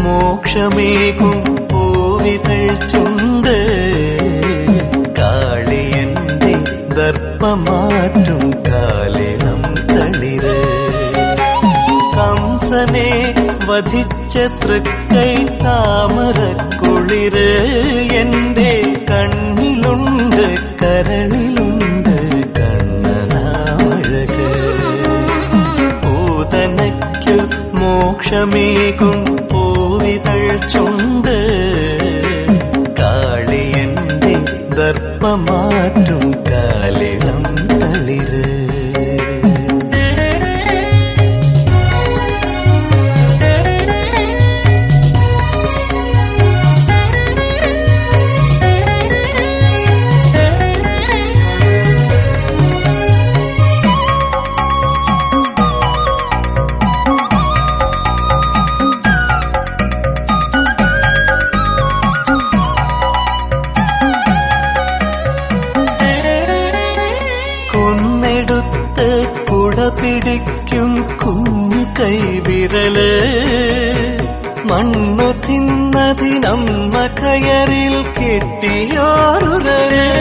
മോക്ഷമേകും പൂവിതൾ ചുണ്ട് കാളിയന്റെ ദർപ്പമാറ്റും കാലിളം തളിര് കംസനെ വധിച്ച തൃക്കൈ താമരക്കുളിര് എന്റെ കണ്ണിലുണ്ട് കരളിലുണ്ട് കണ്ണനാഴക് പൂതനയ്ക്കു മോക്ഷമേകും പൂവിതൾ ചുണ്ട് കാളിയന്റെ ദർപ്പമാറ്റും കാലിളം തളിര് കൊന്നെടുത്ത് കുട പിടിക്കും കുഞ്ഞു കൈവിരല് മണ്ണു തിന്നതിനമ്മ കയറിൽ കെട്ടിയോരുരല്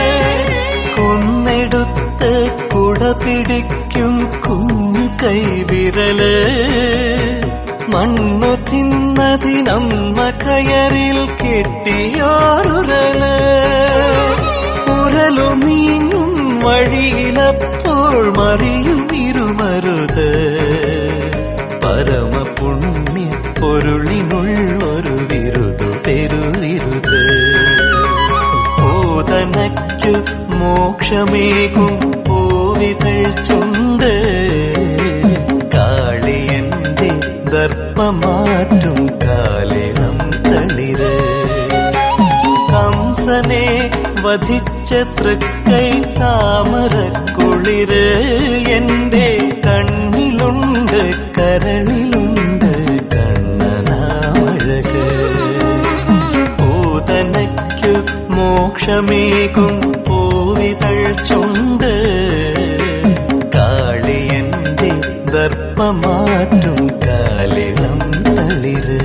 കൊന്നെടുത്ത് കുട പിടിക്കും കുഞ്ഞു കൈവിരല് മണ്ണു തിന്നതിനമ്മ കയറിൽ കെട്ടിയോരുരല് ഉരലു നീങ്ങും വഴിയിലപ്പോൾ മറിയും ഇരുമരുത് പരമപുണ്യ പൊരുളിനുള്ളൊരു വിരുതു പെരുവിരുത് പൂതനയ്ക്കു മോക്ഷമേകും പൂവിതൾ ചുണ്ട് കാളിയന്റെ ദർപ്പമാറ്റും കാലിളം തളിര് കംസനെ വധിച്ച തൃക്കൈ താമരക്കുളിര് എന്റെ കണ്ണിലുണ്ട് കരളിലുണ്ട് കണ്ണനാഴക് പൂതനയ്ക്കു മോക്ഷമേകും പൂവിതൾ ചുണ്ട് കാളിയന്റെ ദർപ്പമാറ്റും കാലിളം തളിര്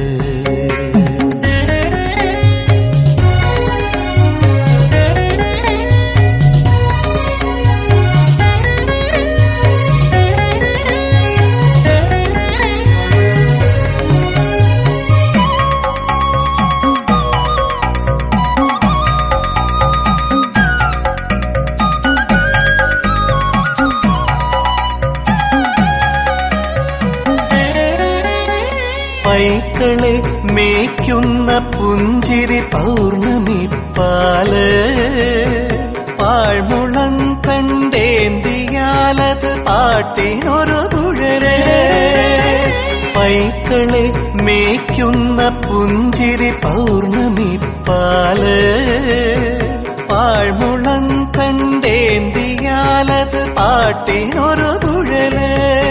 പൈക്കളെ മേയ്ക്കുന്ന പുഞ്ചിരി പൗർണമി പാല് പാഴ്മുളം കണ്ടേന്തിയാലത് പാട്ടിനൊരു കുഴല് പൈക്കളെ മേയ്ക്കുന്ന പുഞ്ചിരി പൗർണമി പാല് പാഴ്മുളം കണ്ടേന്തിയാലത് പാട്ടിനൊരു കുഴല്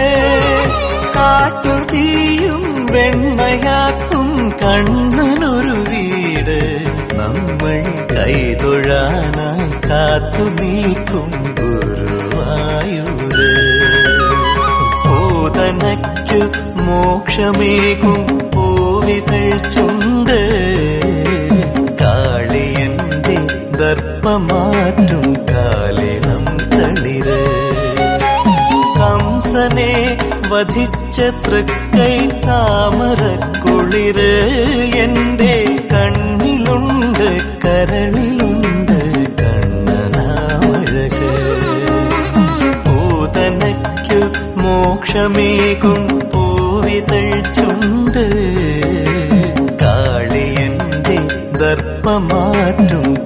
കാട്ടുതീയും വെണ്മയാക്കും കണ്ണനൊരു വീട് നമ്മൾ കൈതൊഴാനായി കാത്തു നീക്കും ഗുരുവായൂര് പൂതനയ്ക്കു മോക്ഷമേകും പൂവിതൾ ചുണ്ട് കാളിയന്റെ ദർപ്പമാറ്റും കാലിളം തളിര് കംസനെ വധിച്ച തൃക്കൈ താമരക്കുളിര് എന്റെ കണ്ണിലുണ്ട് കരളിലുണ്ട് കണ്ണനാഴക് പൂതനയ്ക്കു മോക്ഷമേകും പൂവിതൾ ചുണ്ട് കാളിയന്റെ ദർപ്പമാറ്റും